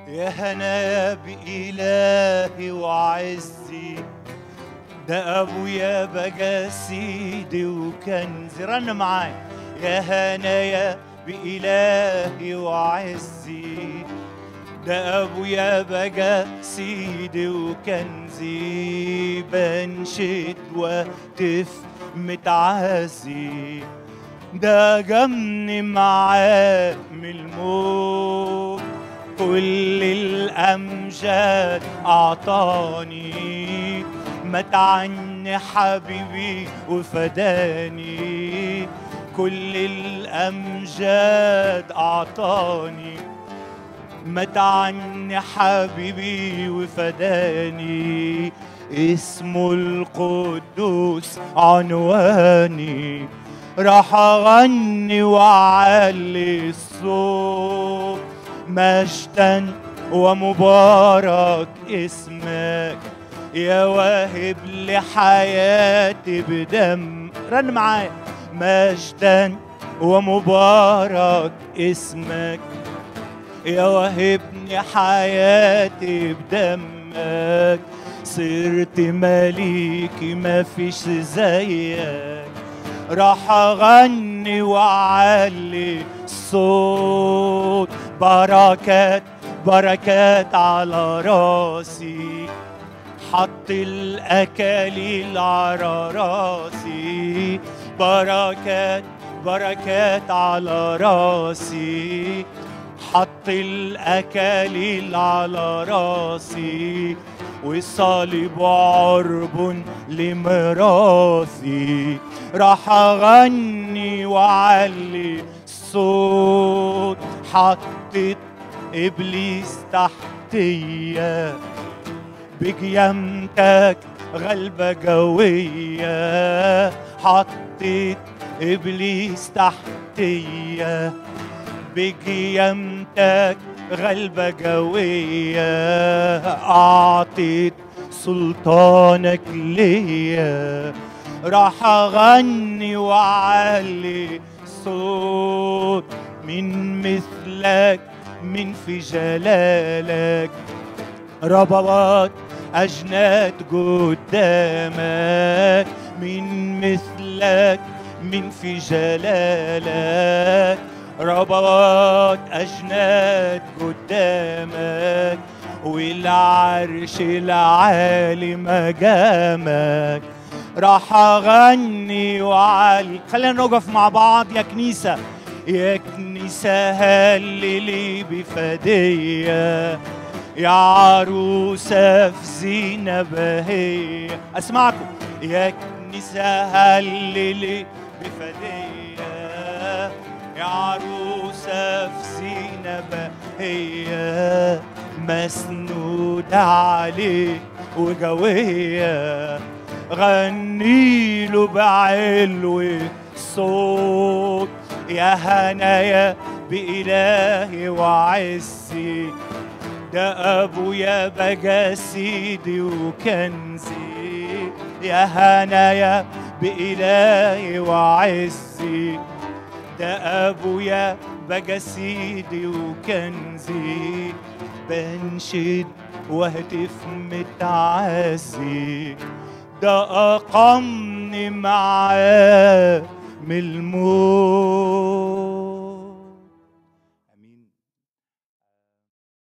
يا هنايا بإلهي وعزي ده أبويا بقى سيدي وكنزي رن معاي يا هنايا بإلهي وعزي ده أبويا بقى سيدي وكنزي بنشد وتف متعزي ده جمني معاه من الموت كل الأمجاد أعطاني مات عني حبيبي وفداني كل الأمجاد أعطاني مات عني حبيبي وفداني اسمه القدوس عنواني راح اغني واعلي الصوت مجدا ومبارك اسمك يا واهب لحياتي بدم رن معايا مجدا ومبارك اسمك يا واهبني حياتي بدمك صرت مليكي ما فيش زيك راح اغني واعلي الصوت بركات بركات على راسي حط الاكاليل على راسي بركات بركات على راسي حط الاكاليل على راسي والصليب عرب لميراثي راح اغني واعلي الصوت حطيت ابليس تحتيا بقيامتك غلبة قوية حطيت إبليس تحتيا بقيامتك غلبة قوية أعطيت سلطانك ليا راح أغني وأعلي صوت من مثلك من في جلالك ربوات أجناد قدامك من مثلك من في جلالك ربوات أجناد قدامك والعرش العالي مقامك راح أغني وعلي خلينا نقف مع بعض يا كنيسة يا كنيسة هللي بفدية يا عروسة في زينة بهية أسمعكم يا كنيسة هللي بفدية يا عروسة في زينة بهية مسنودة عليك وقوية غني له بعلو الصوت يا هنايا بإلهي وعزي ده أبويا بقى سيدي وكنزي يا هنايا بإلهي وعزي ده أبويا بقى سيدي وكنزي بنشد واهتف متعزي ده أقمني معاه من الموت